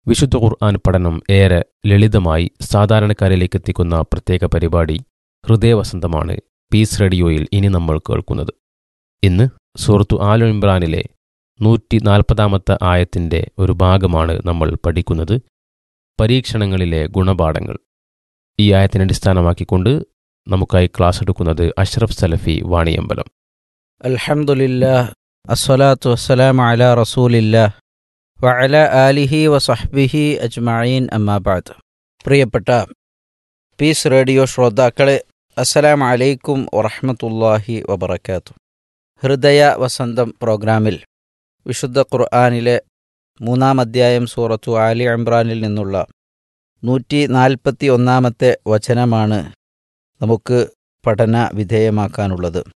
വിശുദ്ധ ഖുർആൻ പഠനം ഏറെ ലളിതമായി സാധാരണക്കാരിലേക്ക് എത്തിക്കുന്ന പ്രത്യേക പരിപാടി ഹൃദയവസന്തമാണ് പീസ് റേഡിയോയിൽ ഇനി നമ്മൾ കേൾക്കുന്നത് ഇന്ന് സൂറത്തു ആൽ ഇമ്രാനിലെ നൂറ്റി നാൽപ്പതാമത്തെ ആയത്തിൻ്റെ ഒരു ഭാഗമാണ് നമ്മൾ പഠിക്കുന്നത് പരീക്ഷണങ്ങളിലെ ഗുണപാഠങ്ങൾ ഈ ആയത്തിനെ അടിസ്ഥാനമാക്കിക്കൊണ്ട് നമുക്കായി ക്ലാസ് എടുക്കുന്നത് അഷ്റഫ് സലഫി വാണിയമ്പലം അൽഹംദുലില്ലാ അസ്സലാത്തു വസ്സലാം അല റസൂലില്ലാ വഅല ആലിഹി വസഹ്ബിഹി അജ്മഈൻ അമ്മാബാദ് പ്രിയപ്പെട്ട പീസ് റേഡിയോ ശ്രോതാക്കളെ അസ്സലാം അലൈക്കും വറഹ്മത്തുള്ളാഹി വബറകാത്തു ഹൃദയ വസന്തം പ്രോഗ്രാമിൽ വിശുദ്ധ ഖുർആാനിലെ മൂന്നാം അധ്യായം സൂറത്തു ആലി ഇമ്രാനിൽ നിന്നുള്ള നൂറ്റി നാൽപ്പത്തി ഒന്നാമത്തെ വചനമാണ് നമുക്ക് പഠന വിധേയമാക്കാനുള്ളത്